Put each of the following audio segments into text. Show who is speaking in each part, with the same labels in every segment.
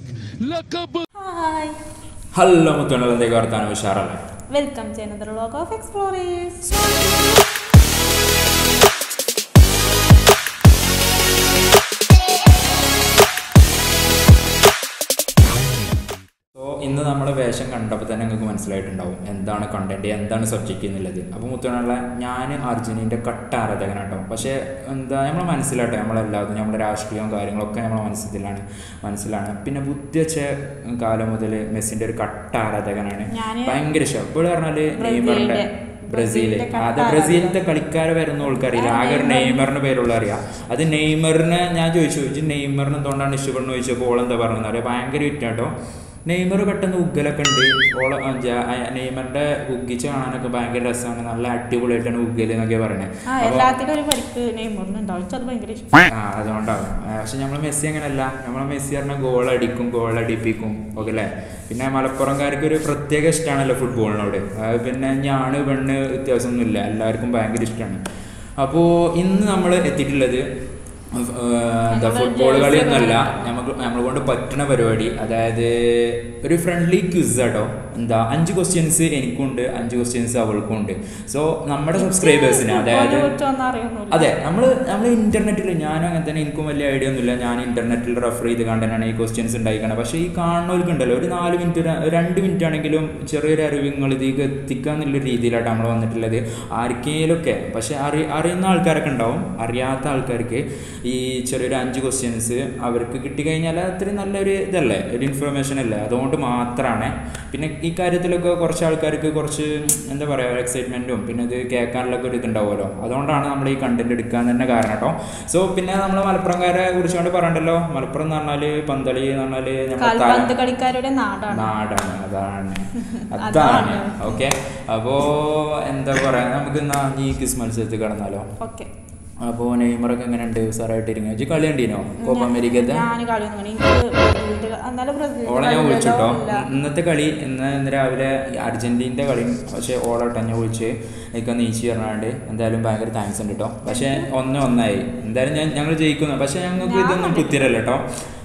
Speaker 1: لقب
Speaker 2: hi
Speaker 3: hello മുത്തുള്ള എന്തേക്ക് വർത്താനം ഉഷാറല്ലേ
Speaker 2: വെൽക്കം ചെയ്യുന്നത് ലോഗ് ഓഫ് എക്സ്പ്ലോറേഴ്സ്
Speaker 3: സോ ഇന്ന് നമ്മുടെ വേഷം കണ്ടപ്പോൾ തന്നെ നിങ്ങൾക്ക് മനസ്സിലായിട്ടുണ്ടാവും എന്താണ് കണ്ടന്റ് എന്താണ് സബ്ജക്റ്റ് എന്നുള്ളത് അപ്പോൾ മുത്തുള്ള ഞാൻ അർജുനൻ്റെ കട്ട ആരാധകനാട്ടോ പക്ഷേ എന്താ നമ്മളെ മനസ്സിലാട്ടെ നമ്മളെല്ലാതും നമ്മുടെ രാഷ്ട്രീയവും കാര്യങ്ങളൊക്കെ നമ്മളെ മനസ്സിലാണ് മനസ്സിലാണ് പിന്നെ ബുദ്ധി വെച്ച കാലം മുതൽ മെസ്സിൻ്റെ ഒരു കട്ട ആരാധകനാണ്
Speaker 2: ഞാന്
Speaker 3: ഭയങ്കര ഇഷ്ടം ഇപ്പോൾ പറഞ്ഞാൽ നെയ്മറിൻ്റെ
Speaker 2: ബ്രസീലിന്റെ-
Speaker 3: ബ്രസീൽ
Speaker 2: ബ്രസീലിന്റെ കട്ട
Speaker 3: അത് ബ്രസീലിലത്തെ കളിക്കാരെ വരുന്ന ആൾക്കറിയില്ല ആകെ ഒരു നെയ്മറിന്റെ പേരുള്ള അറിയാം അത് നെയ്മറിനെ ഞാൻ ചോദിച്ചു ഇത് നെയ്മറിന് എന്തുകൊണ്ടാണ് ഇഷ്ടപ്പെടുന്നത് ചോദിച്ചപ്പോൾ ഓൾ എന്താ പറഞ്ഞത് അറിയാം ഭയങ്കര വിറ്റാട്ടോ നെയ്മർ പെട്ടെന്ന് ഉഗ്ഗലൊക്കെ ഉണ്ട് ഓള ജ- ആ നെയ്മറിന്റെ ഉഗ്ഗിച്ച് കാണാനൊക്കെ ഭയങ്കര രസമാണ് നല്ല അടിപൊളിയായിട്ടാണ് ഉഗ്ഗല് എന്നൊക്കെ പറയണേ
Speaker 2: ആ എല്ലാത്തിനും ഒരു പരിക്ക് നെയ്മറിന് ഉണ്ടാവും എനിക്ക് അത് ഭയങ്കര ഇഷ്ടം
Speaker 3: ആ അതുകൊണ്ടാവും ആ, പക്ഷെ നമ്മൾ മെസ്സി അങ്ങനെയല്ല നമ്മളെ മെസ്സി പറഞ്ഞാൽ ഗോൾ അടിക്കും ഗോൾ അടിപ്പിക്കും ഓക്കെ അല്ലേ പിന്നെ മലപ്പുറംകാർക്ക് ഒരു പ്രത്യേക ഇഷ്ടമാണല്ലോ ഫുട്ബോളിനോട് അത് പിന്നെ ഞാണ് പെണ്ണ് വ്യത്യാസമൊന്നുമില്ല എല്ലാവർക്കും ഭയങ്കര ഇഷ്ടമാണ് അപ്പോൾ ഇന്ന് നമ്മൾ എത്തിയിട്ടുള്ളത് ഏഹ്, എന്താ
Speaker 2: ഞങ്ങള്
Speaker 3: ഫുട്ബോൾ
Speaker 2: jersey
Speaker 3: കളിയൊന്നുമല്ല
Speaker 2: ഒക്കെ
Speaker 3: നമുക്ക് നമ്മളെ കൊണ്ട് പറ്റുന്ന പരിപാടി അതായത് ഒരു ഫ്രണ്ട്ലി ക്വിസ് ആട്ടോ എന്താ അഞ്ച് ക്വസ്റ്റ്യൻസ് എനിക്കുണ്ട് അഞ്ച് ക്വസ്റ്റ്യൻസ് അവൾക്കും ഉണ്ട് സോ നമ്മുടെ സബ്സ്ക്രൈബേഴ്സിന് അതായത്
Speaker 2: കുറിച്ചൊന്നും അറിയൊന്നുമില്ല
Speaker 3: അതെ നമ്മൾ നമ്മൾ ഇന്റർനെറ്റിൽ ഞാനും അങ്ങനെ തന്നെ എനിക്കും വലിയ ഐഡിയ ഒന്നുമില്ല ഞാൻ ഇന്റർനെറ്റിൽ റെഫർ ചെയ്ത് കണ്ടാണ് ഈ ക്വസ്റ്റ്യൻസ് ഉണ്ടായിക്കണം പക്ഷേ ഈ കാണുന്നവർക്ക് ഉണ്ടല്ലോ ഒരു നാല് മിനിറ്റ് രണ്ട് മിനിറ്റ് ആണെങ്കിലും ചെറിയൊരു അറിവ് നിങ്ങൾ ഇതിലേക്ക് എത്തിക്കുക എന്നുള്ള രീതിയിലാണ് നമ്മൾ വന്നിട്ടുള്ളത് ആർക്കെങ്കിലുമൊക്കെ പക്ഷെ അറി അറിയുന്ന ആൾക്കാരൊക്കെ ഉണ്ടാവും അറിയാത്ത ആൾക്കാർക്ക് ഈ ചെറിയൊരു അഞ്ച് ക്വസ്റ്റ്യൻസ് അവർക്ക് കിട്ടിക്കഴിഞ്ഞാൽ അത്രയും നല്ലൊരു ഇതല്ലേ ഒരു ഇൻഫർമേഷൻ അല്ലേ അതുകൊണ്ട് മാത്രമാണ് പിന്നെ ഈ കാര്യത്തിലൊക്കെ കുറച്ച് ആൾക്കാർക്ക് കുറച്ച് എന്താ പറയുക എക്സൈറ്റ്മെൻറ്റും പിന്നെ ഇത് കേൾക്കാനുള്ളൊക്കെ ഒരു ഇതുണ്ടാവുമല്ലോ അതുകൊണ്ടാണ് നമ്മൾ ഈ കണ്ടന്റ് എടുക്കാൻ തന്നെ കാരണം കേട്ടോ സോ പിന്നെ നമ്മൾ മലപ്പുറംകാരെ കുറിച്ചുകൊണ്ട് പറയണ്ടല്ലോ മലപ്പുറം എന്ന് പറഞ്ഞാൽ പന്തളി എന്ന് പറഞ്ഞാൽ നമ്മുടെ
Speaker 2: കാൽപന്ത്
Speaker 3: തല-
Speaker 2: കളിക്കാരുടെ നാടാണ്
Speaker 3: നാടാണ് അതാണ് അതാണ്
Speaker 2: അതാണ്.
Speaker 3: ഓക്കെ അപ്പോ എന്താ പറയാ നമുക്ക് എന്നാ ഈ ക്വിസ് മത്സരത്തിൽ കടന്നാലോ
Speaker 2: ഓക്കെ
Speaker 3: അപ്പോൾ നെയ്മറൊക്കെ എങ്ങനെ ഉണ്ട് സാറായിട്ടിരിക്കുക ഇജ്ജ് കളി കണ്ടീനോ കോപ്പ അമേരിക്കത്തെ
Speaker 2: ഞാൻ കളിയൊന്നും കാണി. എനിക്ക് ബ്രസീലിന്റെ- എന്നാലും ബ്രസീലിന്റെ
Speaker 3: ഓളെ ഞാൻ
Speaker 2: കളി
Speaker 3: വിളിച്ചിട്ടോ
Speaker 2: ഇല്ല.
Speaker 3: ഇന്നത്തെ കളി ഇന്ന് ഇന്ന് രാവിലെ അർജന്റീൻ്റെ കളി പക്ഷേ ഓളോട്ടോ ഞാൻ വിളിച്ച് എനിക്കൊന്ന് ഈച്ചി പറഞ്ഞാണ്ട് എന്തായാലും ഭയങ്കര താങ്ക്സ് ഉണ്ട് കേട്ടോ പക്ഷേ ഒന്ന് ഒന്നായി എന്തായാലും ഞാൻ ഞങ്ങൾ ജയിക്കുന്നു പക്ഷേ ഞങ്ങൾക്ക് ഇതൊന്നും കുത്തിരല്ല കേട്ടോ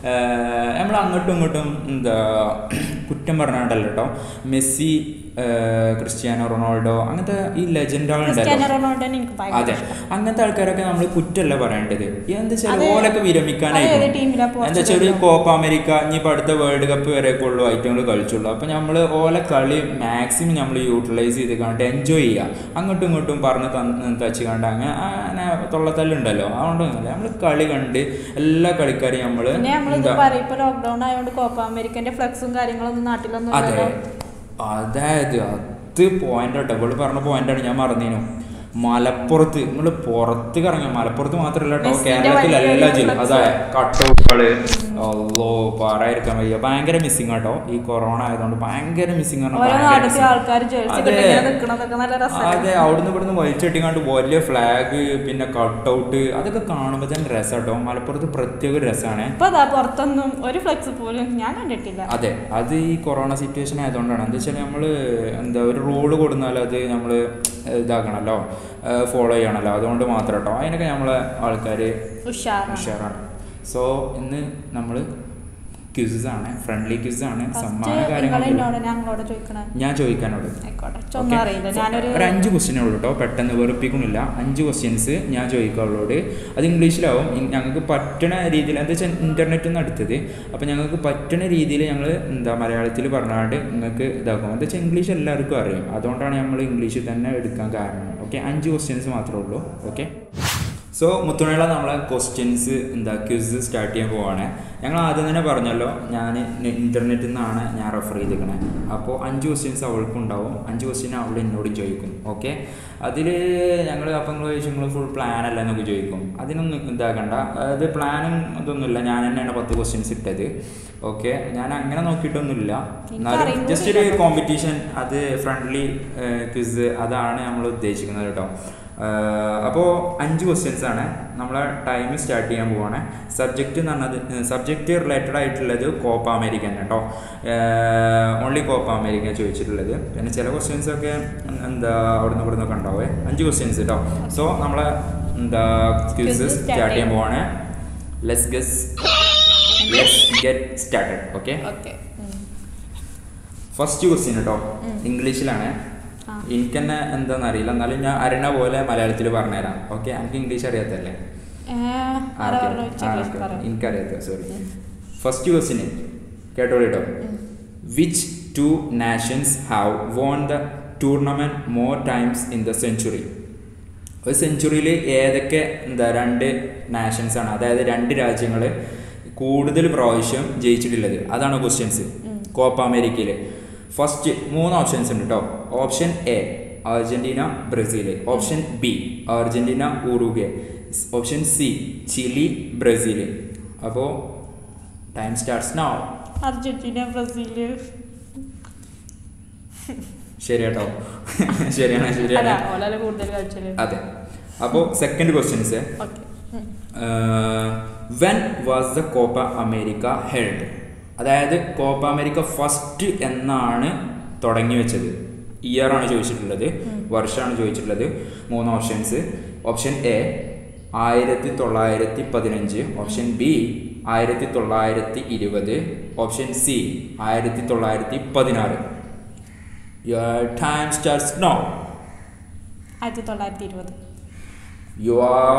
Speaker 3: നമ്മൾ അങ്ങോട്ടും ഇങ്ങോട്ടും എന്താ കുറ്റം പറഞ്ഞാണ്ടല്ലോ കേട്ടോ മെസ്സി ഏഹ്, ക്രിസ്ത്യാനോ റൊണാൾഡോ അങ്ങനത്തെ ഈ ലെജൻഡുകളുണ്ടല്ലോ
Speaker 2: ക്രിസ്ത്യാനോ റൊണാൾഡോനെ എനിക്ക് ഭയങ്കര
Speaker 3: അതെ
Speaker 2: ഇഷ്ടം.
Speaker 3: അങ്ങനത്തെ ആൾക്കാരൊക്കെ നമ്മൾ കുറ്റല്ല പറയേണ്ടത് എന്താ വെച്ചാൽ
Speaker 2: അത്
Speaker 3: ഓലൊക്കെ വിരമിക്കാനായി
Speaker 2: അത് ഏത് ടീമിലാ
Speaker 3: എന്താ വെച്ചാൽ ഒരു കോപ്പ അമേരിക്ക ഇനിയിപ്പോൾ അടുത്ത വേൾഡ് കപ്പ് വരെയൊക്കെ ഉള്ളൂ ഐറ്റങ്ങൾ കളിച്ചുള്ളൂ അപ്പോൾ നമ്മൾ ഓലെ കളി മാക്സിമം നമ്മൾ യൂട്ടിലൈസ് ചെയ്ത് കണ്ട് എൻജോയ് ചെയ്യുക അങ്ങോട്ടും ഇങ്ങോട്ടും പറഞ്ഞ് തന്ന് തച്ച് കണ്ട് അങ്ങനെ അങ്ങനെ തൊള്ളത്തല്ലുണ്ടല്ലോ അതുകൊണ്ടൊന്നുമില്ല നമ്മൾ കളി കണ്ട് എല്ലാ കളിക്കാരെയും നമ്മൾ
Speaker 2: പിന്നെ നമ്മളിത് പറയും ഇപ്പൊ ലോക്ക്ഡൌൺ ആയതുകൊണ്ട് കോപ്പ അമേരിക്കന്റെ ഫ്ലക്സും കാര്യങ്ങളൊന്നും നാട്ടിലൊന്നും
Speaker 3: അതെ
Speaker 2: ഇല്ലല്ലോ
Speaker 3: അതായത് അത് പോയിന്റ് കേട്ടോ ഇവിടെ പറഞ്ഞ പോയിന്റാണ് ഞാൻ മറന്നീനു മലപ്പുറത്ത് നിങ്ങൾ പുറത്ത് കറങ്ങി മലപ്പുറത്ത് മാത്രമല്ല കേട്ടോ
Speaker 2: മെസ്സിന്റെ
Speaker 3: കേരളത്തിൽ
Speaker 2: വലിയ
Speaker 3: എല്ലാ
Speaker 2: ഒരു
Speaker 3: ജില്ല
Speaker 2: flex.
Speaker 3: അതെ കട്ടൗട്ടുകള് അല്ലോ പറയാതിരിക്കാൻ വയ്യ ഭയങ്കര മിസ്സിങ് കേട്ടോ ഈ കൊറോണ ആയതുകൊണ്ട് ഭയങ്കര മിസ്സിങ്
Speaker 2: ഓരോ നാട്ടിലെ ആൾക്കാർ ജേഴ്സി നിൽക്കണതൊക്കെ നല്ല രസമാണ്
Speaker 3: അതെ അവിടുന്ന് ഇവിടുന്ന് വലിച്ചെട്ടിക്കാണ്ട് വലിയ ഫ്ലാഗ് പിന്നെ കട്ടൗട്ട് അതൊക്കെ കാണുമ്പോൾ തന്നെ രസം കേട്ടോ മലപ്പുറത്ത് പ്രത്യേക ഒരു രസമാണ്
Speaker 2: ഇപ്പൊ അതാ പുറത്തൊന്നും ഒരു ഫ്ലെക്സ് പോലും ഞാൻ കണ്ടിട്ടില്ല
Speaker 3: അതെ അത് ഈ കൊറോണ സിറ്റുവേഷൻ ആയതുകൊണ്ടാണ് എന്താ വെച്ചാൽ നമ്മൾ എന്താ ഒരു റോഡ് കൊടുന്നാൽ അത് നമ്മൾ ഇതാക്കണമല്ലോ ഫോളോ ചെയ്യണമല്ലോ അതുകൊണ്ട് മാത്രം കേട്ടോ അതിനൊക്കെ നമ്മളെ ആൾക്കാർ
Speaker 2: ഉഷാറാണ്
Speaker 3: ഉഷാറാണ് സോ ഇന്ന് നമ്മൾ ക്യൂസസ് ആണ് ഫ്രണ്ട്ലി ക്യൂസ് ആണ് സമ്മാന
Speaker 2: ഫസ്റ്റ് നിങ്ങൾ
Speaker 3: കാര്യങ്ങളൊക്കെ
Speaker 2: എന്നോട് ഞങ്ങളോട് ചോദിക്കണേ
Speaker 3: ഞാൻ ചോദിക്കാനോട്
Speaker 2: ആയിക്കോട്ടെ
Speaker 3: Okay.
Speaker 2: ഒന്നും അറിയില്ല ഞാനൊരു
Speaker 3: ഒരു അഞ്ച് ക്വസ്റ്റ്യനേ ഉള്ളൂ കേട്ടോ പെട്ടെന്ന് വെറുപ്പിക്കണില്ല അഞ്ച് ക്വസ്റ്റ്യൻസ് ഞാൻ ചോദിക്കാം അവളോട് അത് ഇംഗ്ലീഷിലാവും ഇ- ഞങ്ങൾക്ക് പറ്റണ രീതിയിൽ എന്താ വെച്ചാൽ ഇൻ്റർനെറ്റിൽ നിന്ന് എടുത്തത് അപ്പോൾ ഞങ്ങൾക്ക് പറ്റണ രീതിയിൽ ഞങ്ങൾ എന്താ മലയാളത്തിൽ പറഞ്ഞാണ്ട് നിങ്ങൾക്ക് ഇതാക്കും എന്താ വെച്ചാൽ ഇംഗ്ലീഷ് എല്ലാവർക്കും അറിയാം അതുകൊണ്ടാണ് നമ്മൾ ഇംഗ്ലീഷിൽ തന്നെ എടുക്കാൻ കാരണം ഓക്കെ അഞ്ച് ക്വസ്റ്റ്യൻസ് മാത്രമേ ഉള്ളൂ ഓക്കെ സോ മുത്തുണയുള്ള നമ്മളെ ക്വസ്റ്റ്യൻസ് എന്താ ക്വിസ് സ്റ്റാർട്ട് ചെയ്യാൻ പോവാണ് ഞങ്ങൾ ആദ്യം തന്നെ പറഞ്ഞല്ലോ ഞാൻ ഇൻ്റർനെറ്റിൽ നിന്നാണ് ഞാൻ റെഫർ ചെയ്തിരിക്കണേ അപ്പോൾ അഞ്ച് ക്വസ്റ്റ്യൻസ് അവൾക്കും ഉണ്ടാവും അഞ്ച് ക്വസ്റ്റ്യൻ അവൾ എന്നോട് ചോദിക്കും ഓക്കെ അതിൽ ഞങ്ങൾ അപ്പം നിങ്ങൾ ചോദിച്ചു നിങ്ങൾ ഫുൾ പ്ലാൻ അല്ല എന്നൊക്കെ ചോദിക്കും അതിനൊന്നും ഇതാക്കണ്ട അത് പ്ലാനും ഇതൊന്നുമില്ല ഞാൻ തന്നെയാണ് പത്ത് ക്വസ്റ്റ്യൻസ് ഇട്ടത് ഓക്കെ ഞാൻ അങ്ങനെ നോക്കിയിട്ടൊന്നുമില്ല എന്നാലും
Speaker 2: എനിക്കറിയും
Speaker 3: ജസ്റ്റ് ഒരു കോമ്പറ്റീഷൻ അത് ഫ്രണ്ട്ലി ക്വിസ് അതാണ് നമ്മൾ ഉദ്ദേശിക്കുന്നത് കേട്ടോ അപ്പോൾ അഞ്ച് ക്വസ്റ്റ്യൻസ് ആണ് നമ്മളെ ടൈം സ്റ്റാർട്ട് ചെയ്യാൻ പോവാണ് സബ്ജക്റ്റ് എന്ന് പറഞ്ഞത് സബ്ജക്റ്റ് റിലേറ്റഡ് ആയിട്ടുള്ളത് കോപ്പ അമേരിക്ക തന്നെ കേട്ടോ ഓൺലി കോപ്പ അമേരിക്ക ചോദിച്ചിട്ടുള്ളത് പിന്നെ ചില ക്വസ്റ്റ്യൻസ് ഒക്കെ എന്താ അവിടുന്ന് ഇവിടുന്ന് ഒക്കെ ഉണ്ടാവേ അഞ്ച് ക്വസ്റ്റ്യൻസ് കേട്ടോ സോ നമ്മളെ എന്താ ക്വിസ്
Speaker 2: Quiz start
Speaker 3: സ്റ്റാർട്ട് ചെയ്യാൻ
Speaker 2: ചെയ്യാം.
Speaker 3: പോവാണ് let's guess let's get started okay
Speaker 2: okay
Speaker 3: first question കേട്ടോ
Speaker 2: ഉം.
Speaker 3: ഇംഗ്ലീഷിലാണ്
Speaker 2: ആ.
Speaker 3: എനിക്ക് തന്നെ എന്താണെന്ന് അറിയില്ല എന്നാലും ഞാൻ അറിയണ പോലെ മലയാളത്തിൽ പറഞ്ഞുതരാം ഓക്കെ എനിക്ക് ഇംഗ്ലീഷ് അറിയാത്തല്ലേ
Speaker 2: ആരാ പറഞ്ഞു ഇംഗ്ലീഷ് പറ
Speaker 3: എനിക്കറിയാത്ത സോറി
Speaker 2: ഉം.
Speaker 3: ഫസ്റ്റ് ക്വസ്റ്റ്യൻ കേട്ടോളൂ കേട്ടോ which two nations have won the tournament more times in the century ഒരു സെഞ്ചുറിയിൽ ഏതൊക്കെ എന്താ രണ്ട് നാഷൻസ് ആണ് അതായത് രണ്ട് രാജ്യങ്ങൾ കൂടുതൽ പ്രാവശ്യം ജയിച്ചിട്ടുള്ളത് അതാണ് ക്വസ്റ്റ്യൻസ്
Speaker 2: ഉം.
Speaker 3: കോപ്പ അമേരിക്കയിൽ ഫസ്റ്റ് മൂന്ന് ഓപ്ഷൻസ് ഉണ്ട് കേട്ടോ option A Argentina Brazil option B Argentina Uruguay option C Chile Brazil അപ്പോൾ time starts now
Speaker 2: Argentina Brazil
Speaker 3: ശരി കേട്ടോ ശരിയാണ്
Speaker 2: അല്ല
Speaker 3: ശരിയാണ്
Speaker 2: ഓലാല് കൂടുതൽ കളിച്ചത്
Speaker 3: അതെ അപ്പോൾ second questions
Speaker 2: okay
Speaker 3: when was the Copa America held അതായത് കോപ്പ അമേരിക്ക ഫസ്റ്റ് എന്നാണ് തുടങ്ങി വെച്ചത് ഇയർ ആണ് ചോദിച്ചിട്ടുള്ളത്
Speaker 2: ഉം.
Speaker 3: വർഷമാണ് ചോദിച്ചിട്ടുള്ളത് മൂന്ന് ഓപ്ഷൻസ് ഓപ്ഷൻ എ ആയിരത്തി തൊള്ളായിരത്തി പതിനഞ്ച് ഓപ്ഷൻ ബി ആയിരത്തി തൊള്ളായിരത്തി ഇരുപത് ഓപ്ഷൻ സി ആയിരത്തി തൊള്ളായിരത്തി പതിനാറ് യുവർ ടൈം സ്റ്റാർട്ട്സ് നോ
Speaker 2: ആയിരത്തി തൊള്ളായിരത്തി ഇരുപത്
Speaker 3: യു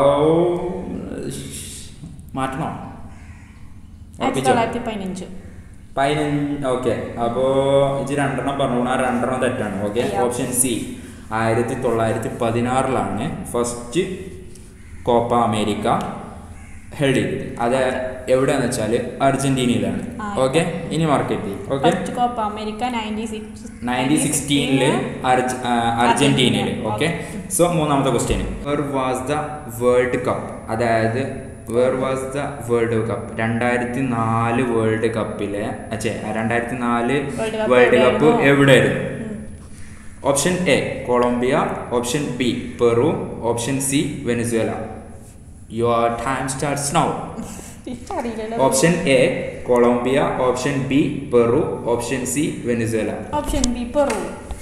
Speaker 3: മാറ്റണോ
Speaker 2: ആയിരത്തി
Speaker 3: ഉറപ്പിച്ചോ?
Speaker 2: തൊള്ളായിരത്തി പതിനഞ്ച്
Speaker 3: പതിനഞ്ച് ഓക്കെ അപ്പോൾ ഇത് രണ്ടെണ്ണം പറഞ്ഞു ആ രണ്ടെണ്ണം തെറ്റാണ് ഓക്കെ
Speaker 2: Yeah.
Speaker 3: ഓപ്ഷൻ സി ആയിരത്തി തൊള്ളായിരത്തി പതിനാറിലാണ് ഫസ്റ്റ് കോപ്പ അമേരിക്ക ഹെൽഡ് ചെയ്തത് അത് എവിടെയാന്ന് വെച്ചാൽ അർജന്റീനയിലാണ്
Speaker 2: ആ,
Speaker 3: ഓക്കെ ഇനി market okay
Speaker 2: first Copa America ninety six
Speaker 3: nineteen സിക്സ്റ്റീനില് അർജന്റീനയിൽ ഓക്കെ സോ മൂന്നാമത്തെ question where was the world cup അതായത് where was the world cup രണ്ടായിരത്തി നാല് വേൾഡ് കപ്പിലെ അച്ഛേ രണ്ടായിരത്തി നാല്
Speaker 2: World Cup
Speaker 3: വേൾഡ് കപ്പ്
Speaker 2: എവിടെയായിരുന്നു?
Speaker 3: എവിടെയായിരുന്നു option A Colombia option B Peru option C Venezuela your time starts now
Speaker 2: അറിയില്ലല്ലോ
Speaker 3: option A Colombia option B Peru option C Venezuela
Speaker 2: option B Peru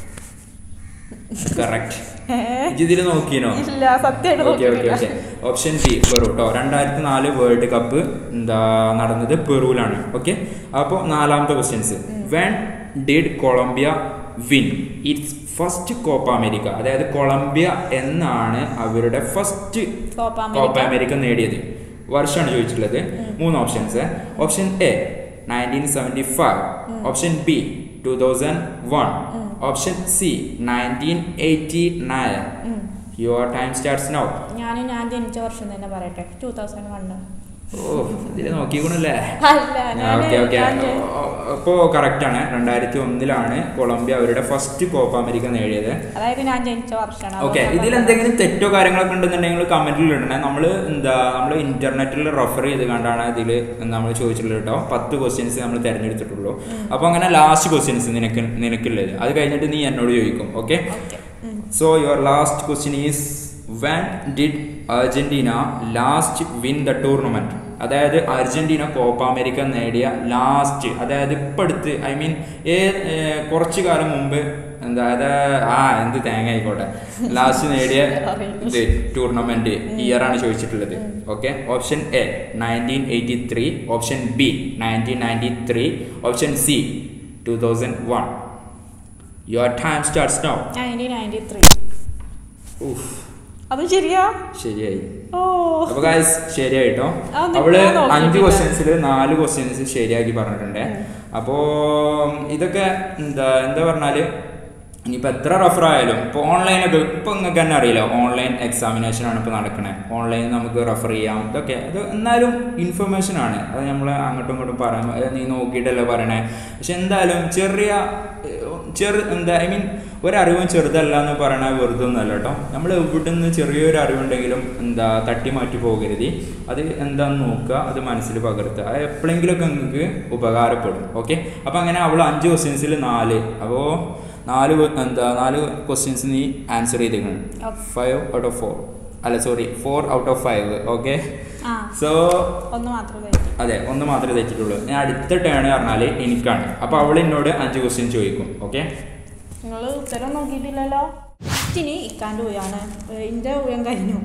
Speaker 3: correct ഇതിൽ നോക്കിനോ
Speaker 2: ഇല്ല സത്യമായിട്ട്
Speaker 3: okay okay okay option B Peru കേട്ടോ രണ്ടായിരത്തി നാല് world cup എന്താ നടന്നത് പെറുവിലാണ് ഓക്കെ അപ്പോൾ നാലാമത്തെ questions when did Colombia win its first Copa America അതായത് കൊളംബിയ എന്നാണ് അവരുടെ first
Speaker 2: Copa
Speaker 3: Copa
Speaker 2: America
Speaker 3: America നേടിയത് വർഷമാണ് ചോദിച്ചിട്ടുള്ളത് മൂന്ന് options option A nineteen seventy five option B two thousand one
Speaker 2: ഉം.
Speaker 3: Option C nineteen eighty nine
Speaker 2: ഉം.
Speaker 3: Your time starts now
Speaker 2: ഞാൻ ഞാൻ ജനിച്ച വർഷം തന്നെ പറയട്ടെ ടൂ തൗസൻഡ് വണ്ണ്
Speaker 3: ഓ ഇതിൽ നോക്കിക്കണല്ലേ
Speaker 2: അല്ല ഞാൻ
Speaker 3: ഓക്കെ ഓക്കെ
Speaker 2: ഞാൻ ജനി-
Speaker 3: അപ്പോൾ കറക്റ്റ് ആണ് രണ്ടായിരത്തി ഒന്നിലാണ് കൊളംബിയ അവരുടെ ഫസ്റ്റ് കോപ്പ അമേരിക്ക നേടിയത്
Speaker 2: അതായത് ഞാൻ ജനിച്ച വർഷമാണ്
Speaker 3: ഓക്കെ ഇതിൽ എന്തെങ്കിലും തെറ്റോ കാര്യങ്ങളൊക്കെ ഉണ്ടെന്നുണ്ടെങ്കിൽ കമന്റിൽ ഇടണേ നമ്മൾ എന്താ നമ്മൾ ഇന്റർനെറ്റിൽ റെഫർ ചെയ്ത് കണ്ടാണ് ഇതിൽ നമ്മൾ ചോദിച്ചിട്ടുള്ളത് കേട്ടോ പത്ത് ക്വസ്റ്റ്യൻസ് നമ്മൾ തിരഞ്ഞെടുത്തിട്ടുള്ളൂ അപ്പോൾ അങ്ങനെ ലാസ്റ്റ് ക്വസ്റ്റ്യൻസ് നിനക്ക് നിനക്കുള്ളത് അത് കഴിഞ്ഞിട്ട് നീ എന്നോട് ചോദിക്കും okay
Speaker 2: okay
Speaker 3: so your last question is when did Argentina last win the tournament അതായത് അർജന്റീന കോപ്പ അമേരിക്ക നേടിയ ലാസ്റ്റ് അതായത് ഇപ്പം അടുത്ത് ഐ മീൻ ഏ ഏ, കുറച്ച് കാലം മുമ്പ് എന്താ അത് ആ എന്ത് തേങ്ങ ആയിക്കോട്ടെ ലാസ്റ്റ് നേടിയ ഇത് ടൂർണമെന്റ് ഇയർ ആണ് ചോദിച്ചിട്ടുള്ളത് okay option A nineteen eighty three option B nineteen ninety three option C two thousand one your time starts now
Speaker 2: nineteen ninety three
Speaker 3: ഉഫ്
Speaker 2: അതും ശരിയാ
Speaker 3: ശരിയായി
Speaker 2: ഓ
Speaker 3: അപ്പൊ ഗായ്സ് ശരിയായിട്ടോ
Speaker 2: അതൊന്നും
Speaker 3: അവള്
Speaker 2: ഞാൻ നോക്കിയിട്ടില്ല.
Speaker 3: അഞ്ച് ക്വസ്റ്റ്യൻസിൽ നാല് ക്വസ്റ്റ്യൻസ് ശരിയാക്കി പറഞ്ഞിട്ടുണ്ട്
Speaker 2: ഉം.
Speaker 3: അപ്പോ ഇതൊക്കെ എന്താ എന്താ പറഞ്ഞാല് ഇനിയിപ്പോൾ എത്ര റഫർ ആയാലും ഇപ്പോൾ ഓൺലൈനൊക്കെ ഇപ്പം നിങ്ങൾക്ക് തന്നെ അറിയില്ല ഓൺലൈൻ എക്സാമിനേഷൻ ആണ് ഇപ്പോൾ നടക്കുന്നത് ഓൺലൈൻ നമുക്ക് റെഫർ ചെയ്യാം ഇതൊക്കെ അത് എന്നാലും ഇൻഫർമേഷൻ ആണ് അത് നമ്മൾ അങ്ങോട്ടും ഇങ്ങോട്ടും പറയാം അത് നീ നോക്കിയിട്ടല്ലേ പറയണേ പക്ഷെ എന്തായാലും ചെറിയ ഏഹ്, ചെറു എന്താ ഐ മീൻ ഒരറിവും ചെറുതല്ല എന്ന് പറയണ വെറുതെ ഒന്നല്ല കേട്ടോ നമ്മൾ എവിടുന്ന് ചെറിയൊരു അറിവുണ്ടെങ്കിലും എന്താ തട്ടി മാറ്റി പോകരുത് അത് എന്താന്ന് നോക്കുക അത് മനസ്സിൽ പകർത്തുക അത് എപ്പോഴെങ്കിലുമൊക്കെ നിങ്ങൾക്ക് ഉപകാരപ്പെടും ഓക്കെ അപ്പോൾ അങ്ങനെ അവൾ അഞ്ച് ക്വസ്റ്റ്യൻസിൽ നാല് അപ്പോൾ നാല് que- എന്താ നാല് ക്വസ്റ്റ്യൻസ് നീ ആൻസർ ചെയ്തേക്കണം
Speaker 2: Okay.
Speaker 3: Five out of four അല്ല sorry four out of five okay
Speaker 2: ആ
Speaker 3: സോ
Speaker 2: ഒന്ന് മാത്രമേ തെറ്റി
Speaker 3: അതെ ഒന്ന് മാത്രമേ തെറ്റിട്ടുള്ളൂ ഞാൻ അടുത്ത ടേൺ പറഞ്ഞാൽ എനിക്കാണ് അപ്പോൾ അവൾ എന്നോട് അഞ്ച് ക്വസ്റ്റ്യൻ ചോദിക്കും ഓക്കെ
Speaker 2: നിങ്ങൾ ഉത്തരം നോക്കിയിട്ടില്ലല്ലോ ഇനി ഇക്കാൻ്റെ ഊയാണ് എൻ്റെ ഊയം കഴിഞ്ഞു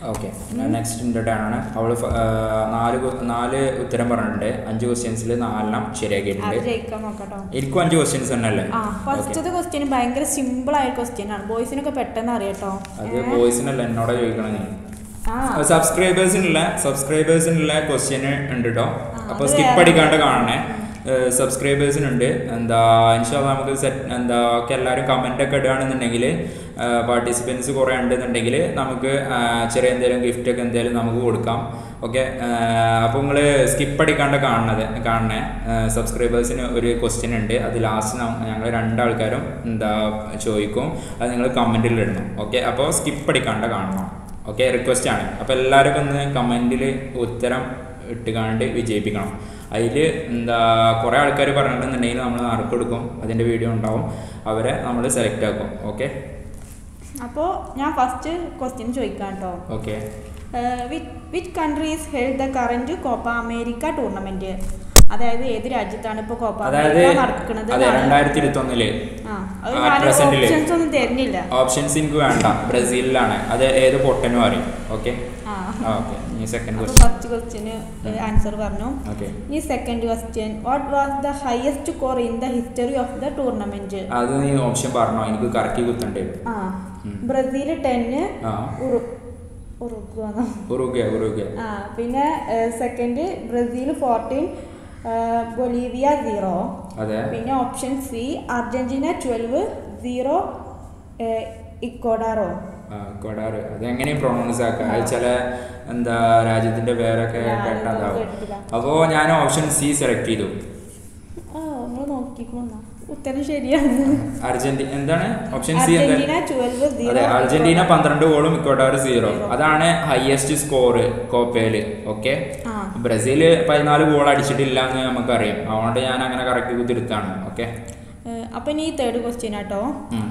Speaker 3: ഓക്കെ നെക്സ്റ്റ് ആണ് അവൾ നാല് que- നാല് ഉത്തരം പറഞ്ഞിട്ടുണ്ട് അഞ്ച് ക്വസ്റ്റ്യൻസിൽ നാലെണ്ണം
Speaker 2: അത്
Speaker 3: ശരിയാക്കിയിട്ടുണ്ട്
Speaker 2: ജയിക്കാൻ നോക്കട്ടോ
Speaker 3: എനിക്കും അഞ്ച് ക്വസ്റ്റ്യൻസ് തന്നെ അല്ലേ
Speaker 2: ആ ഫസ്റ്റത്തെ ക്വസ്റ്റ്യൻ ഭയങ്കര സിമ്പിൾ ആയ ക്വസ്റ്റ്യൻ ആണ് ബോയ്സിനൊക്കെ പെട്ടെന്ന് അറിയട്ടോ
Speaker 3: അത് ബോയ്സിനല്ല എന്നോട് ചോദിക്കണം നീ
Speaker 2: ആ
Speaker 3: സബ്സ്ക്രൈബേഴ്സിനുള്ള സബ്സ്ക്രൈബേഴ്സിനുള്ള ക്വസ്റ്റ്യൻ ഉണ്ട് കേട്ടോ അപ്പോൾ
Speaker 2: അത്
Speaker 3: സ്കിപ്പ്
Speaker 2: വേറെ.
Speaker 3: അടിക്കാണ്ട് കാണണേ സബ്സ്ക്രൈബേഴ്സിനുണ്ട് എന്താ ഇൻഷാല്ല നമുക്ക് സെറ്റ് എന്താ ഒക്കെ എല്ലാവരും കമൻ്റ് ഒക്കെ ഇടുകയാണെന്നുണ്ടെങ്കിൽ പാർട്ടിസിപ്പൻസ് കുറേ ഉണ്ടെന്നുണ്ടെങ്കിൽ നമുക്ക് ആ, ചെറിയ എന്തെങ്കിലും ഗിഫ്റ്റ് ഒക്കെ എന്തെങ്കിലും നമുക്ക് കൊടുക്കാം ഓക്കെ അപ്പോൾ നിങ്ങൾ സ്കിപ്പ് അടിക്കാണ്ട് കാണണത് കാണണേ സബ്സ്ക്രൈബേഴ്സിന് ഒരു ക്വസ്റ്റ്യൻ ഉണ്ട് അത് ലാസ്റ്റ് ഞങ്ങൾ രണ്ടാൾക്കാരും എന്താ ചോദിക്കും അത് നിങ്ങൾ കമൻറ്റിൽ ഇടണം ഓക്കെ അപ്പോൾ സ്കിപ്പ് അടിക്കാണ്ട് കാണണം ഓക്കെ റിക്വസ്റ്റ് ആണ് അപ്പോൾ എല്ലാവരും ഒന്ന് കമൻറ്റിൽ ഉത്തരം ഇട്ടുകാണ്ട് വിജയിപ്പിക്കണം അതിൽ എന്താ കുറേ ആൾക്കാർ പറഞ്ഞിട്ടുണ്ടെന്നുണ്ടെങ്കിൽ നമ്മൾ നറുക്കെടുക്കും അതിൻ്റെ വീഡിയോ ഉണ്ടാവും അവരെ നമ്മൾ സെലക്ട് ആക്കും ഓക്കെ
Speaker 2: അപ്പോൾ ഞാൻ ഫസ്റ്റ് ക്വസ്റ്റ്യൻ ചോദിക്കാം കേട്ടോ
Speaker 3: okay
Speaker 2: which countries held the current Copa America tournament അതായത് ഏത് രാജ്യത്താണ് ഇപ്പോൾ കോപ്പ
Speaker 3: അതായത്
Speaker 2: അമേരിക്ക നടക്കുന്നത്
Speaker 3: അതെ
Speaker 2: എന്നാണ്.
Speaker 3: രണ്ടായിരത്തി ഇരുപത്തൊന്നില്
Speaker 2: ആ അത്
Speaker 3: ആ,
Speaker 2: ഞാൻ
Speaker 3: present ല്.
Speaker 2: ഓപ്ഷൻസ് ഒന്നും തരുന്നില്ല
Speaker 3: ഓപ്ഷൻസ് എനിക്ക് വേണ്ട ബ്രസീലിലാണ് അത് ഏത് പൊട്ടനും അറിയും ഓക്കെ
Speaker 2: ആ
Speaker 3: ഓക്കെ ഇനി സെക്കൻഡ്
Speaker 2: അപ്പോൾ
Speaker 3: ക്വസ്റ്റ്യൻ
Speaker 2: ഫസ്റ്റ് ക്വസ്റ്റ്യന് ആൻസർ പറഞ്ഞു
Speaker 3: ഓക്കെ
Speaker 2: ഈ second question what was the highest score in the history of the tournament
Speaker 3: അത് നീ ഓപ്ഷൻ പറഞ്ഞോ എനിക്ക് കറക്കി കുത്തണ്ടേ
Speaker 2: ആ
Speaker 3: ഉം.
Speaker 2: ബ്രസീൽ ടെന്ന്
Speaker 3: ആ
Speaker 2: ഉറുഗ്വാന്നോ
Speaker 3: ഉറുഗ്വ ഉറുഗ്വ
Speaker 2: ആ പിന്നെ second Brazil fourteen Bolivia zero
Speaker 3: അതെ
Speaker 2: പിന്നെ option C Argentina twelve zero Ecuador
Speaker 3: ആ, കൊടാറ് അത് എങ്ങനെയും പ്രൊണൗൺസ് ആക്കാം അത് ചില എന്താ രാജ്യത്തിന്റെ പേരൊക്കെ
Speaker 2: ഞാൻ
Speaker 3: കേട്ടതാവും
Speaker 2: കേട്ടിട്ടില്ല.
Speaker 3: അപ്പോൾ ഞാൻ ഓപ്ഷൻ സി സെലക്ട് ചെയ്തു
Speaker 2: ആ നിങ്ങൾ നോക്കിക്കോന്നാ ഉത്തരം ശരിയാണ്
Speaker 3: അർജന്റീന എന്താണ് ഓപ്ഷൻ സി
Speaker 2: അർജന്റീന
Speaker 3: എന്താണ്
Speaker 2: ട്വൽവ് സീറോ
Speaker 3: അതെ അർജന്റീന പന്ത്രണ്ട് ഗോളും ഇക്കോട്ടാറ് സീറോ അതാണ് ഹയസ്റ്റ് സ്കോർ കോപ്പയില് ഓക്കെ
Speaker 2: ആ
Speaker 3: ബ്രസീൽ പതിനാല് ഗോൾ അടിച്ചിട്ടില്ല എന്ന് നമുക്കറിയാം അതുകൊണ്ട് ഞാൻ അങ്ങനെ കറക്റ്റ് കുത്തിരുത്താണ് ഓക്കെ
Speaker 2: അപ്പൊ ഇനി തേർഡ് ക്വസ്റ്റ്യൻ ആട്ടോ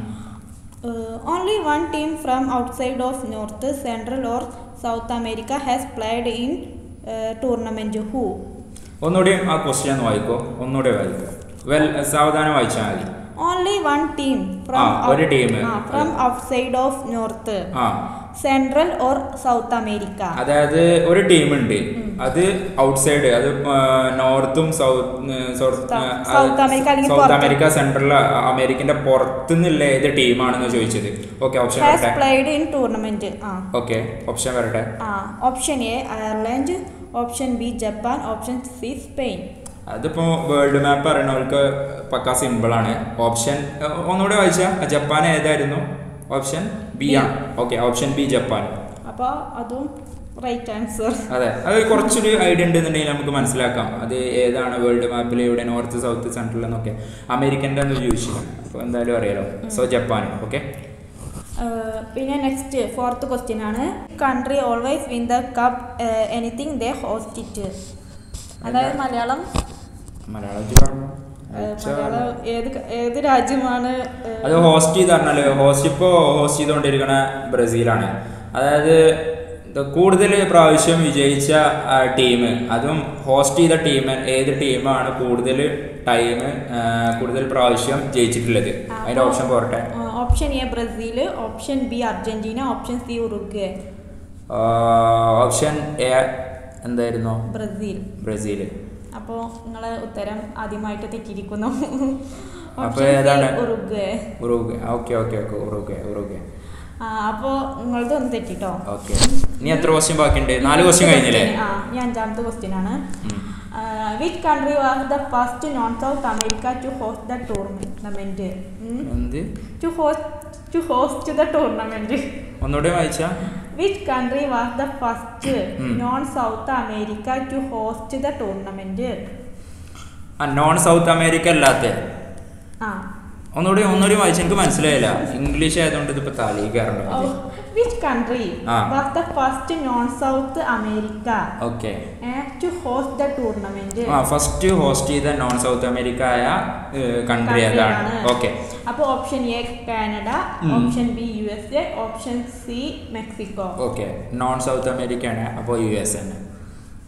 Speaker 2: only one team from outside of North Central or South America has played in tournament who
Speaker 3: ഒന്നുകൂടി ആ ക്വസ്റ്റ്യൻ ഒന്ന് വായിക്കോ ഒന്നുകൂടി വായിക്കോ വെൽ സാവധാനം വായിച്ചാൽ മതി
Speaker 2: ഓൺലി വൺ ടീം
Speaker 3: ആ, ഒരു team.
Speaker 2: From outside of North
Speaker 3: ആ
Speaker 2: സെൻട്രൽ ഓർ സൗത്ത് അമേരിക്ക
Speaker 3: അതായത് ഒരു ടീമുണ്ട് അത് ഔട്ട്സൈഡ് അത് നോർത്തും സൗത്ത്
Speaker 2: South America അല്ലെങ്കിൽ
Speaker 3: സൗത്ത്
Speaker 2: പുറത്ത്.
Speaker 3: അമേരിക്ക സെൻട്രൽ അമേരിക്കന്റെ പുറത്തുനിന്നുള്ള ഏത് ടീമാണെന്ന് ചോദിച്ചത് ഓക്കെ ഓപ്ഷൻ
Speaker 2: ഹാസ്
Speaker 3: വരട്ടെ
Speaker 2: പ്ലേഡ് ഇൻ ടൂർണമെന്റ് ആ
Speaker 3: ഓക്കെ ഓപ്ഷൻ വരട്ടെ
Speaker 2: ആ option A Ireland option B Japan option C Spain
Speaker 3: അതിപ്പോ വേൾഡ് മാപ്പ് അറിയണവർക്ക് പക്ക സിമ്പിൾ ആണ് ഓപ്ഷൻ ഒന്നുകൂടെ വായിച്ചാ ജപ്പാൻ ഏതായിരുന്നു ഓപ്ഷൻ ബി ആണ് ഓക്കെ ഓപ്ഷൻ ബി ജപ്പാൻ
Speaker 2: അപ്പോൾ അതും റൈറ്റ് ആൻസർ
Speaker 3: അതെ അത് കുറച്ചൊരു ഐഡിയ ഉണ്ടെന്നുണ്ടെങ്കിൽ നമുക്ക് മനസ്സിലാക്കാം അത് ഏതാണ് വേൾഡ് മാപ്പിൽ ഇവിടെ നോർത്ത് സൗത്ത് സെൻട്രൽ എന്നൊക്കെ അമേരിക്കൻ്റെ എന്ന് ചോദിച്ചില്ല അപ്പോൾ എന്തായാലും അറിയാലോ സോ ജപ്പാൻ ഓക്കെ
Speaker 2: പിന്നെ നെക്സ്റ്റ് ഫോർത്ത് ക്വസ്റ്റ്യൻ ആണ് country always win the cup anything they host it അതായത് മലയാളം
Speaker 3: മലയാളത്തിൽ പറഞ്ഞു
Speaker 2: ഏഹ്, മലയാളം ഏത് ക- ഏത് രാജ്യമാണ് ഏഹ്,
Speaker 3: അത് ഹോസ്റ്റ് ചെയ്ത് പറഞ്ഞാല് ഹോസ്റ്റ് ഇപ്പോൾ ഹോസ്റ്റ് ചെയ്തുകൊണ്ടിരിക്കുന്ന ബ്രസീലാണ് അതായത് ഇത് കൂടുതൽ പ്രാവശ്യം വിജയിച്ച ടീം അതും ഹോസ്റ്റ് ചെയ്ത ടീം ഏത് ടീമാണ് കൂടുതൽ ടൈം കൂടുതൽ പ്രാവശ്യം ജയിച്ചിട്ടുള്ളത് അതിന്റെ ഓപ്ഷൻ പോരട്ടെ
Speaker 2: ആ, option A Brazil option B Argentina option C Uruguay
Speaker 3: option A എന്തായിരുന്നു
Speaker 2: ബ്രസീൽ
Speaker 3: ബ്രസീൽ
Speaker 2: അപ്പോൾ നിങ്ങളെ ഉത്തരം ആദ്യമായിട്ട് തെറ്റിയിരിക്കുന്നു
Speaker 3: അപ്പൊ
Speaker 2: ഓപ്ഷൻ സി
Speaker 3: ഏതാണ്?
Speaker 2: Uruguay
Speaker 3: Uruguay okay okay okay Uruguay Uruguay
Speaker 2: ആ അപ്പോൾ നിങ്ങളത് ഒന്ന് തെറ്റിട്ടോ
Speaker 3: ഓക്കെ ഇനി എത്ര ക്വസ്റ്റ്യൻ ബാക്കിയുണ്ട് നാല് ക്വസ്റ്റ്യൻ കഴിഞ്ഞില്ലേ
Speaker 2: ആ ഈ അഞ്ചാമത്തെ ക്വസ്റ്റ്യൻ ആണ്
Speaker 3: um.
Speaker 2: Which country was the first non South America to host the tournament
Speaker 3: എന്ത്
Speaker 2: to host to host the tournament
Speaker 3: ഒന്നുകൂടെ വായിച്ചാ
Speaker 2: which country was the first
Speaker 3: um.
Speaker 2: Non South America to host the tournament
Speaker 3: ആ non South America അല്ലാത്ത
Speaker 2: ആ
Speaker 3: ഒന്നുകൂടി ഒന്നുകൂടി വായിച്ച് എനിക്ക് മനസ്സിലായില്ല ഇംഗ്ലീഷ് ആയതുകൊണ്ട് ഇതിപ്പോ തലയിൽ കയറണം
Speaker 2: which country
Speaker 3: ah.
Speaker 2: Was the first non South America
Speaker 3: okay
Speaker 2: to host the tournament
Speaker 3: ആ ഫസ്റ്റ് ഹോസ്റ്റ് ചെയ്ത നോൺ സൗത്ത് അമേരിക്ക ആയ കൺട്രി ഏതാണ് ഓക്കെ
Speaker 2: അപ്പോൾ option A Canada
Speaker 3: um.
Speaker 2: Option B U S A option C Mexico
Speaker 3: okay non South America ആണ് അപ്പോൾ U S ആണ്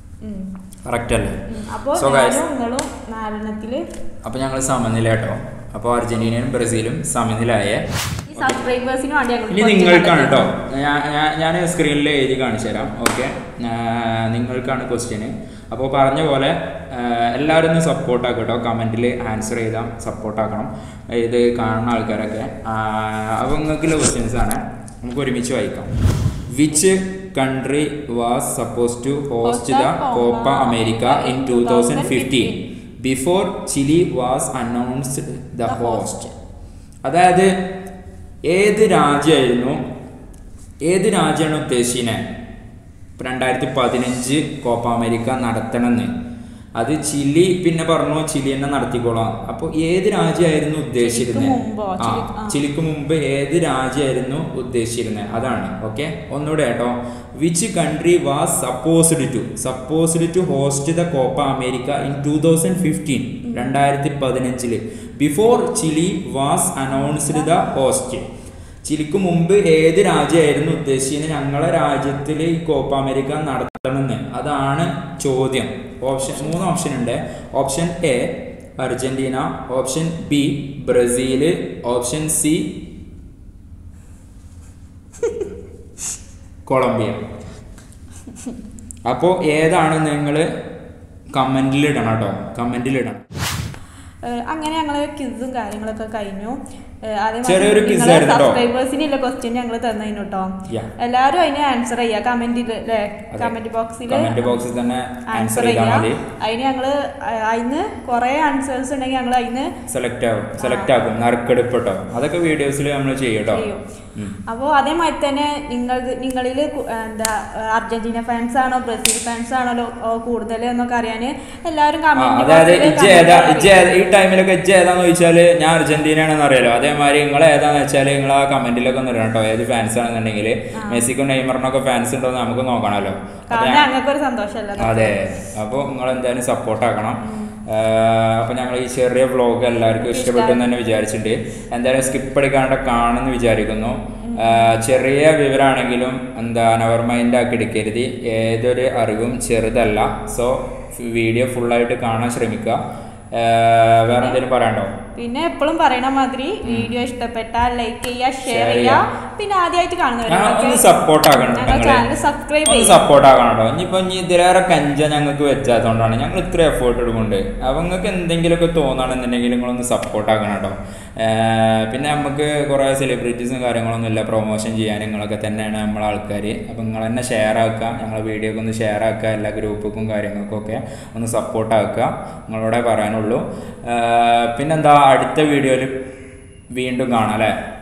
Speaker 3: correct അല്ലേ
Speaker 2: അപ്പോൾ
Speaker 3: So, guys.
Speaker 2: ഞാനും നിങ്ങളും നാലെണ്ണത്തില്
Speaker 3: അപ്പോൾ ഞങ്ങൾ സമനില കേട്ടോ അപ്പോൾ അർജന്റീനയും ബ്രസീലും സമനിലായ
Speaker 2: ഈ സബ്സ്ക്രൈബേഴ്സിന് വേണ്ടി ഞങ്ങൾ
Speaker 3: ഇനി നിങ്ങൾക്കാണ് കേട്ടോ ഞാൻ സ്ക്രീനിൽ എഴുതി കാണിച്ചു തരാം ഓക്കെ നിങ്ങൾക്കാണ് ക്വസ്റ്റ്യന് അപ്പോൾ പറഞ്ഞ പോലെ ആ, എല്ലാവരും ഒന്ന് സപ്പോർട്ടാക്കും കേട്ടോ കമൻറ്റിൽ ആൻസർ ചെയ്താൽ സപ്പോർട്ടാക്കണം ഇത് കാണുന്ന ആൾക്കാരൊക്കെ ആ, അപ്പോൾ നിങ്ങൾക്കുള്ള ക്വസ്റ്റ്യൻസ് ആണ് നമുക്ക് ഒരുമിച്ച് വായിക്കാം which country was suppose to host the Copa America in two thousand fifteen before Chile was announced the host അതായത് ഏത് രാജ്യമായിരുന്നു ഏത് രാജ്യമാണ് ഉദ്ദേശിക്കുന്നത് ഇപ്പം രണ്ടായിരത്തി പതിനഞ്ച് കോപ്പ അമേരിക്ക നടത്തണമെന്ന് അത് ചിലി പിന്നെ പറഞ്ഞു ചിലി തന്നെ നടത്തിക്കോളാം അപ്പോൾ ഏത് രാജ്യമായിരുന്നു ഉദ്ദേശിച്ചിരുന്നത്
Speaker 2: ചിലിക്ക് മുമ്പോ?
Speaker 3: ആ
Speaker 2: ചിലി- ആ.
Speaker 3: ചിലിക്ക് മുമ്പ് ഏത് രാജ്യമായിരുന്നു ഉദ്ദേശിച്ചിരുന്നത് അതാണ് ഓക്കെ ഒന്നുകൂടെ കേട്ടോ which country was supposed to supposed to host the Copa America in two thousand fifteen രണ്ടായിരത്തി പതിനഞ്ചില് before Chile was announced the host ചിലിക്ക് മുമ്പ് ഏത് രാജ്യമായിരുന്നു ഉദ്ദേശിച്ചത് ഞങ്ങളെ രാജ്യത്തിൽ ഈ കോപ്പ അമേരിക്ക നടത്തണമെന്ന് അതാണ് ചോദ്യം ഓപ്ഷൻ മൂന്ന് ഓപ്ഷൻ ഉണ്ട് option A Argentina option B Brazil option C Colombia അപ്പോൾ ഏതാണ് നിങ്ങൾ കമൻറ്റിൽ ഇടണം കേട്ടോ കമൻറ്റിൽ ഇടണം
Speaker 2: ഏഹ് അങ്ങനെ ഞങ്ങള് ക്വിസും കാര്യങ്ങളൊക്കെ കഴിഞ്ഞു ഏഹ് അതേമാതിരി
Speaker 3: ചെറിയൊരു quiz
Speaker 2: നിങ്ങളെ
Speaker 3: ആയിരുന്നു ട്ടോ.
Speaker 2: സബ്സ്ക്രൈബേഴ്സിനുള്ള ക്വസ്റ്റ്യൻ ഞങ്ങൾ തന്നതിന് കേട്ടോ
Speaker 3: Yeah.
Speaker 2: എല്ലാവരും അതിന് ആൻസർ ചെയ്യാ കമന്റിൽ അല്ലേ
Speaker 3: അതെ.
Speaker 2: കമന്റ് ബോക്സിൽ
Speaker 3: കമന്റ് ബോക്സിൽ തന്നെ ആൻസർ
Speaker 2: ആൻസർ
Speaker 3: ചെയ്താൽ
Speaker 2: ചെയ്യാം
Speaker 3: മതി
Speaker 2: അതിന് ഞങ്ങള് അ- അതിന് കുറെ ആൻസേഴ്സ് ഉണ്ടെങ്കിൽ ഞങ്ങൾ അതിന്
Speaker 3: സെലക്ട് ആകും സെലക്ട് ആക്കും നറുക്കെടുപ്പ് കേട്ടോ അതൊക്കെ വീഡിയോസിൽ നമ്മൾ ചെയ്യും കേട്ടോ
Speaker 2: ചെയ്യും
Speaker 3: ഉം.
Speaker 2: അപ്പോൾ അതേമാതിരി തന്നെ നിങ്ങൾ നിങ്ങളിൽ എന്താ അർജന്റീന ഫാൻസ് ആണോ ബ്രസീൽ ഫാൻസ് ആണോ ലോ- ഓ, കൂടുതൽ എന്നൊക്കെ അറിയാൻ എല്ലാവരും
Speaker 3: ആ,
Speaker 2: കമന്റ്
Speaker 3: അതായത് ഇജ്ജ് ഏതാ ഇജ്ജ് ഏതാ ഈ ടൈമിലൊക്കെ ഇജ്ജ് ഏതാന്ന് ചോദിച്ചാല് ഞാൻ അർജന്റീന ആണെന്ന് അറിയാലോ അതേമാതിരി നിങ്ങൾ ഏതാന്ന് വെച്ചാൽ നിങ്ങൾ ആ കമന്റിലൊക്കെ ഒന്ന് ഇടണം കേട്ടോ ഏത് ഫാൻസ് ആണെന്നുണ്ടെങ്കിൽ മെസ്സിക്കും നെയ്മറിനൊക്കെ ഫാൻസ് ഉണ്ടോ എന്ന് നമുക്ക് നോക്കണമല്ലോ അപ്പൊ
Speaker 2: കാരണം
Speaker 3: ഞാൻ-
Speaker 2: ഞങ്ങൾക്കൊരു സന്തോഷമല്ല
Speaker 3: അതെ അപ്പോൾ നിങ്ങൾ എന്തായാലും സപ്പോർട്ട് ആക്കണം അപ്പോൾ ഞങ്ങൾ ഈ ചെറിയ വ്ളോഗ് എല്ലാവർക്കും ഇഷ്ടപ്പെട്ടു എന്ന് തന്നെ വിചാരിച്ചിട്ടുണ്ട് എന്തായാലും സ്കിപ്പ് അടിക്കാണ്ട് കാണുമെന്ന് വിചാരിക്കുന്നു ആ, ചെറിയ വിവരമാണെങ്കിലും എന്താ നവർ മൈൻഡ് ആക്കി എടുക്കരുത് ഏതൊരു അറിവും ചെറുതല്ല സോ വീഡിയോ ഫുള്ളായിട്ട് കാണാൻ ശ്രമിക്കുക ആ, വേറെ എന്തെങ്കിലും പറയാണ്ടോ
Speaker 2: പിന്നെ എപ്പോഴും പറയണ മാതിരി വീഡിയോ ഇഷ്ടപ്പെട്ടാൽ ലൈക്ക് ചെയ്യുക ഷെയർ
Speaker 3: Share
Speaker 2: ചെയ്യുക
Speaker 3: ചെയ്യുക.
Speaker 2: പിന്നെ ആദ്യമായിട്ട്
Speaker 3: ഞാൻ ഒന്ന്
Speaker 2: കാണുന്നവരൊക്കെ
Speaker 3: സപ്പോർട്ട് ആക്കണം
Speaker 2: ഞങ്ങളുടെ
Speaker 3: നിങ്ങള്.
Speaker 2: ചാനൽ സബ്സ്ക്രൈബ്
Speaker 3: ഒന്ന്
Speaker 2: ചെയ്യുക
Speaker 3: സപ്പോർട്ട് ആക്കണം കേട്ടോ ഇനിയിപ്പോ ഇനി ഇതിലേറെ കഞ്ച ഞങ്ങൾക്ക് വെച്ചാത്തോണ്ടാണ് ഞങ്ങൾ ഇത്ര എഫേർട്ട് എടുക്കുന്നുണ്ട് അപ്പൊ നിങ്ങൾക്ക് എന്തെങ്കിലുമൊക്കെ തോന്നുകയാണെന്നുണ്ടെങ്കിൽ നിങ്ങളൊന്ന് സപ്പോർട്ട് ആക്കണം കേട്ടോ ഏർ പിന്നെ നമുക്ക് കുറേ സെലിബ്രിറ്റീസും കാര്യങ്ങളൊന്നും ഇല്ല പ്രൊമോഷൻ ചെയ്യാൻ നിങ്ങളൊക്കെ തന്നെയാണ് നമ്മളെ ആൾക്കാർ അപ്പം നിങ്ങൾ തന്നെ ഷെയർ ആക്കുക ഞങ്ങളെ വീഡിയോ ഒക്കെ ഒന്ന് ഷെയർ ആക്കുക എല്ലാ ഗ്രൂപ്പുക്കും കാര്യങ്ങൾക്കും ഒക്കെ ഒന്ന് സപ്പോർട്ട് ആക്കുക നിങ്ങളോടെ പറയാനുള്ളൂ ഏർ പിന്നെന്താ അടുത്ത വീഡിയോയിൽ വീണ്ടും കാണാം അല്ലേ